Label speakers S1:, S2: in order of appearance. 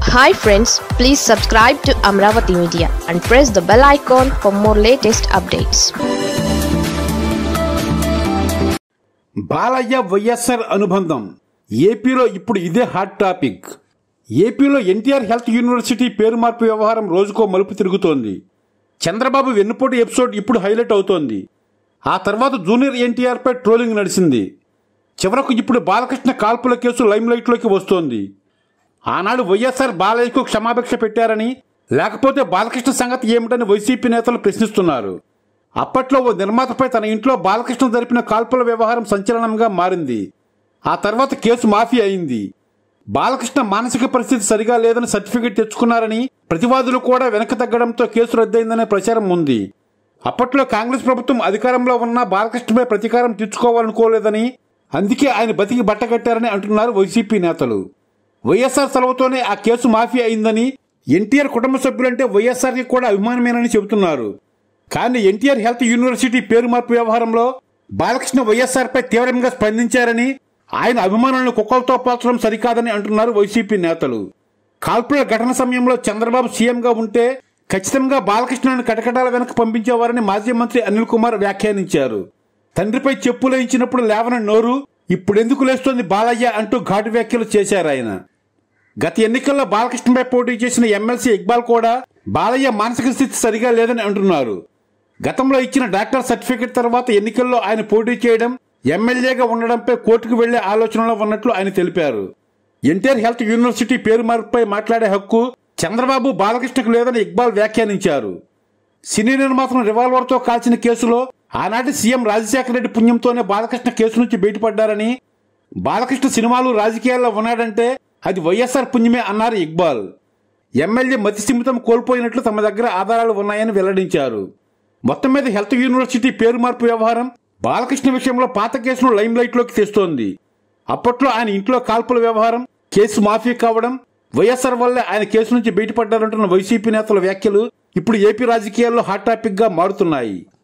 S1: hi friends please subscribe to Amaravati media and press the bell icon for more latest updates
S2: Balayya YSR అనుబంధం ఏపీలో ఇప్పుడు ఇదే hot topic ఏపీలో NTR health university పేరు మార్పు వ్యవహారం రోజుకో మలుపు తిరుగుతోంది చంద్రబాబు వెన్నుపోటు ఎపిసోడ్ ఇప్పుడు హైలైట్ అవుతోంది ఆ తర్వాత జూనియర్ ఎన్టీఆర్ పై ట్రోలింగ్ నడిచింది చివరకు ఇప్పుడు బాలకృష్ణ కాల్పుల కేసు లైమ్ లైట్లోకి వస్తోంది ఆనాడు వైఎస్ఆర్ బాలయ్యకు క్షమాభిక్ష పెట్టారని లేకపోతే బాలకృష్ణ సంగతి ఏమిటని వైసీపీ నేతలు ప్రశ్నిస్తున్నారు అప్పట్లో ఓ నిర్మాతపై తన ఇంట్లో బాలకృష్ణ జరిపిన కాల్పుల వ్యవహారం సంచలనంగా మారింది ఆ తర్వాత కేసు మాఫీ అయింది బాలకృష్ణ మానసిక పరిస్థితి సరిగా లేదని సర్టిఫికెట్ తెచ్చుకున్నారని ప్రతివాదులు కూడా వెనక్కి తగ్గడంతో కేసు రద్దయిందనే ప్రచారం ఉంది అప్పట్లో కాంగ్రెస్ ప్రభుత్వం అధికారంలో ఉన్న బాలకృష్ణపై ప్రతీకారం తీర్చుకోవాలనుకోలేదని అందుకే ఆయన బతికి బట్టగట్టారని అంటున్నారు వైసీపీ నేతలు వైఎస్ఆర్ సెలవుతోనే ఆ కేసు మాఫీ అయిందని ఎన్టీఆర్ కుటుంబ సభ్యులంటే వైఎస్ఆర్కి కూడా అభిమానమేనని చెబుతున్నారు కానీ ఎన్టీఆర్ హెల్త్ యూనివర్సిటీ పేరు మార్పు వ్యవహారంలో బాలకృష్ణ వైఎస్ఆర్ పై తీవ్రంగా స్పందించారని ఆయన అభిమానులను కుక్కలతో పోల్చడం సరికాదని అంటున్నారు వైసీపీ నేతలు కాల్పుల ఘటన సమయంలో చంద్రబాబు సీఎంగా ఉంటే ఖచ్చితంగా బాలకృష్ణను కటకటాల వెనక పంపించేవారని మాజీ మంత్రి అనిల్ కుమార్ వ్యాఖ్యానించారు తండ్రిపై చెప్పులు ఇచ్చినప్పుడు లేవని నోరు ఇప్పుడెందుకు లేస్తోంది బాలయ్య అంటూ ఘాటు వ్యాఖ్యలు చేశారు ఆయన గత ఎన్నికల్లో బాలకృష్ణపై పోటీ చేసిన ఎమ్మెల్సీ ఇక్బాల్ కూడా బాలయ్య మానసిక స్థితి సరిగా లేదని అంటున్నారు గతంలో ఇచ్చిన డాక్టర్ సర్టిఫికెట్ తర్వాత ఎన్నికల్లో ఆయన పోటీ చేయడం ఎమ్మెల్యేగా ఉండడంపై కోర్టుకు వెళ్లే ఆలోచనలో ఉన్నట్లు ఆయన తెలిపారు ఎన్టీఆర్ హెల్త్ యూనివర్సిటీ పేరు మార్పుపై మాట్లాడే హక్కు చంద్రబాబు బాలకృష్ణకు లేదని ఇక్బాల్ వ్యాఖ్యానించారు సినీ నిర్మాతను రివాల్వర్తో కాల్చిన కేసులో ఆనాటి సీఎం రాజశేఖర రెడ్డి పుణ్యంతోనే బాలకృష్ణ కేసు నుంచి బయటపడ్డారని బాలకృష్ణ సినిమాలు రాజకీయాల్లో ఉన్నాడంటే అది వైఎస్ఆర్ పుణ్యమే అన్నారు ఇక్బాల్ ఎమ్మెల్యే మతి స్థిమితం కోల్పోయినట్లు తమ దగ్గర ఆధారాలు ఉన్నాయని వెల్లడించారు మొత్తం మీద హెల్త్ యూనివర్సిటీ పేరు మార్పు వ్యవహారం బాలకృష్ణ విషయంలో పాత కేసును లైమ్ లైట్లోకి తెస్తోంది అప్పట్లో ఆయన ఇంట్లో కాల్పుల వ్యవహారం కేసు మాఫీ కావడం వైఎస్ఆర్ వల్లే ఆయన కేసు నుంచి బయటపడ్డారంటున్న వైసీపీ నేతల వ్యాఖ్యలు ఇప్పుడు ఏపీ రాజకీయాల్లో హాట్ టాపిక్ గా మారుతున్నాయి